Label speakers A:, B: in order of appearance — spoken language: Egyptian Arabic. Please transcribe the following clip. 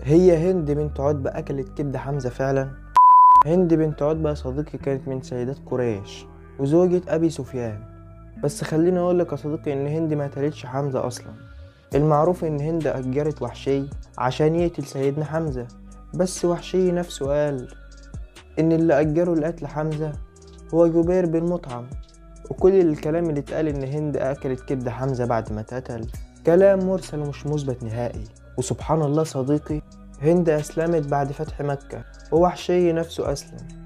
A: هي هند بنت عتبة أكلت كبد حمزة فعلا؟ هند بنت عتبة يا صديقي كانت من سيدات قريش وزوجة أبي سفيان بس خليني أقول لك يا صديقي إن هند ما قتلتش حمزة أصلا المعروف إن هند أجرت وحشي عشان يقتل سيدنا حمزة بس وحشي نفسه قال إن اللي أجره لقتل حمزة هو جبير بن مطعم وكل الكلام اللي اتقال إن هند أكلت كبد حمزة بعد ما اتقتل كلام مرسل ومش مثبت نهائي وسبحان الله صديقي هند أسلمت بعد فتح مكة ووحشي نفسه أسلم